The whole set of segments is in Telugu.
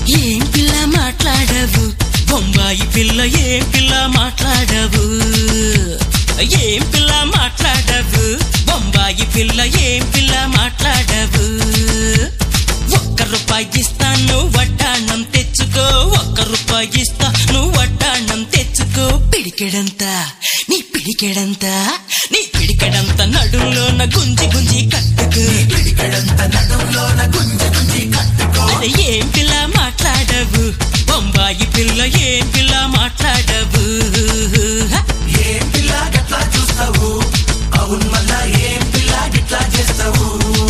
ఏం పిల్ల మాట్లాడవు బొంబాయి పిల్ల ఏం పిల్ల మాట్లాడవు ఏం పిల్ల మాట్లాడవు బొంబాయి పిల్ల ఏం పిల్ల మాట్లాడవు ఒక్క రూపాయి ఇస్తాను వడ్డాణం తెచ్చుకో ఒక్క రూపాయి ఇస్తా నువ్వు వడ్డాణం తెచ్చుకో పిడికెడంతా నీ పిడికెడంతా నీ పిడికెడంత నడుంలోన గుంజి గుంజి కట్టుకో పిడికడంత నడుంలోన గుంజి గుంజి కట్టుకో అరే ఏం పిల్ల మాట్లాడవు బొంబాయి పిల్ల ఏం పిల్ల మాట్లాడవు ఏం పిల్ల గట్లా చూస్తావు అవును మళ్ళా ఏం పిల్ల గిట్లా చేస్తావు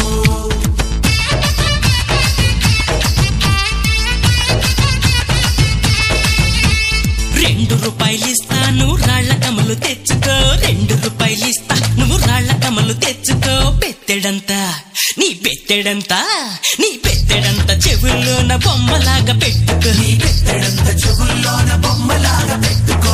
రెండు రూపాయలు ఇస్తాను రాళ్ల కమలు తెచ్చుకో రెండు రూపాయలు ఇస్తా నువ్వు రాళ్ల కమలు తెచ్చుకో పెట్టెడంతా నీ పెట్టెడంతా నీ పెట్టెడంతా చెవుల్లోన బొమ్మలాగా పెట్టుకో నీ పెట్టెడంత చెవుల్లోన బొమ్మలాగా పెట్టుకో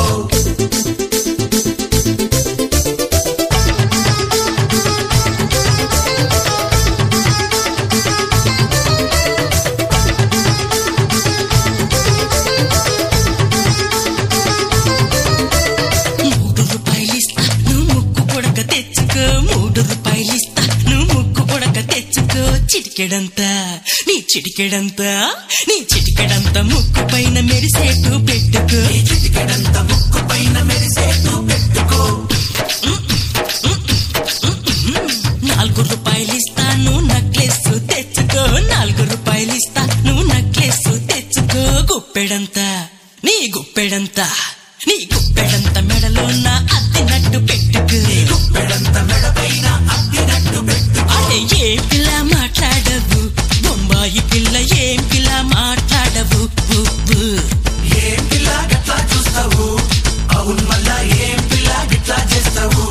మూడు రూపాయలు ఇస్తా నువ్వు ముక్కు పొడక తెచ్చుకో మూడు రూపాయలు ఇస్తా నువ్వు ముక్కు పొడక తెచ్చుకో చిటికెడంతా నీ చిటికెడంతా నీ చిటికెడంతా ముక్కు పైన మెరిసేటు పెట్టుకో నీ చిటికెడంత ముక్కు పైన మెరిసేట్టు పెట్టుకో నాలుగు రూపాయలు ఇస్తాను నక్లెస్ తెచ్చుకో నాలుగు రూపాయలు ఇస్తా నువ్వు నక్లెస్ తెచ్చుకో గుప్పెడంతా నీ గుప్పెడంతా నీ గుప్పెడంత మెడలోన అద్దినట్టు పెట్టుకో గుప్పెడంత మెడ పైన అద్దినట్టు పెట్టుకో అరే ఏం పిల్ల మాట్లాడవు బొంబాయి పిల్ల ఏం పిల్ల మాట్లాడవు ఊ, ఊ. ఏం పిల్ల గట్లా చూస్తావు అవును మళ్ళా ఏం పిల్ల గిట్లా చేస్తావు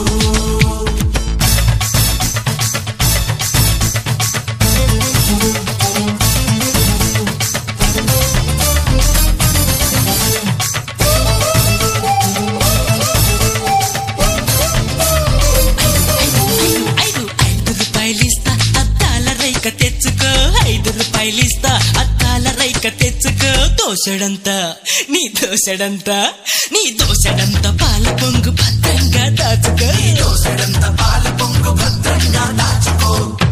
ఐదు ఐదు ఐదు రూపాయలు ఇస్తా అద్దాల రైక తెచ్చుకో ఐదు రూపాయలు ఇస్తా అద్దాల రైక తెచ్చుకో దోసెడంతా నీ దోసెడంతా నీ దోసెడంతా పాల పొంగు భద్రంగా దాచుకో దోసెడంత పాల పొంగు భద్రంగా దాచుకో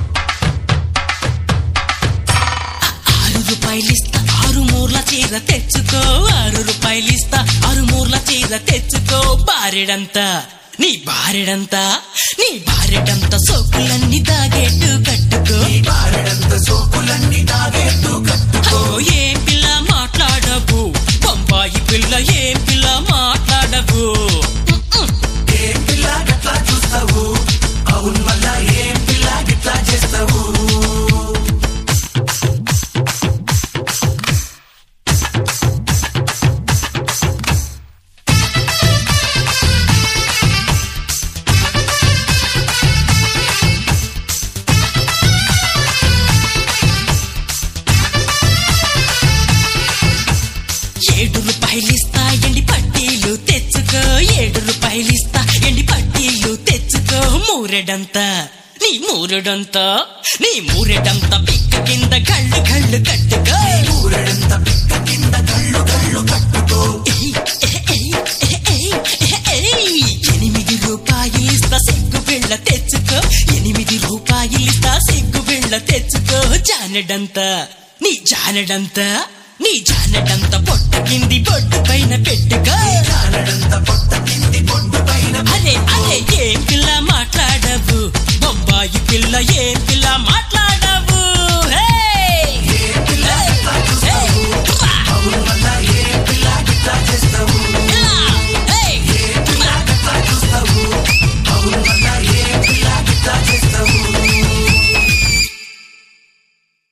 ఆరు రూపాయలు ఇస్తా ఆరు మూర్ల చీర తెచ్చుకో ఆరు రూపాయలు ఇస్తా ఆరు మూర్ల చీర తెచ్చుకో బారెడంతా నీ బారెడంతా నీ బారెడంతా సోకులన్నీ దాగేట్టు కట్టుకో నీ బారెడంత సోకులన్నీ తాగేట్టు కట్టుకో అయ్యో ఏం పిల్ల మాట్లాడవు బొంబాయి పిల్ల ఏం పిల్ల మాట్లాడవు ఏం పిల్ల గట్లా చూస్తావు అవును మళ్ళా ఏం పిల్ల గిట్లా చేస్తావు ఏడు రూపాయలు ఇస్తా ఎండి పట్టీలు తెచ్చుకో ఏడు రూపాయలు ఇస్తా ఎండి పట్టీలు తెచ్చుకో మూరెడంతా నీ మూరెడంతా నీ మూరెడంతా పిక్క కింద కళ్ళు కళ్ళు కట్టుకో ఊరెడంత పిక్క కింద కళ్ళు కళ్ళు కట్టుకో ఏయ్, ఏయ్, ఏయ్, ఏయ్, ఏయ్. ఎనిమిది రూపాయలు ఇస్తా సిగ్గు బిళ్ళ తెచ్చుకో ఎనిమిది రూపాయలు ఇస్తా సిగ్గు బిళ్ళ తెచ్చుకో జానెడంతా నీ జానెడంతా నీ జానెడంతా పొట్ట కింది బొట్టు పైన పెట్టుకో జానడంత పొట్ట కింది బొడ్డు పైన అరే అరే ఏం పిల్ల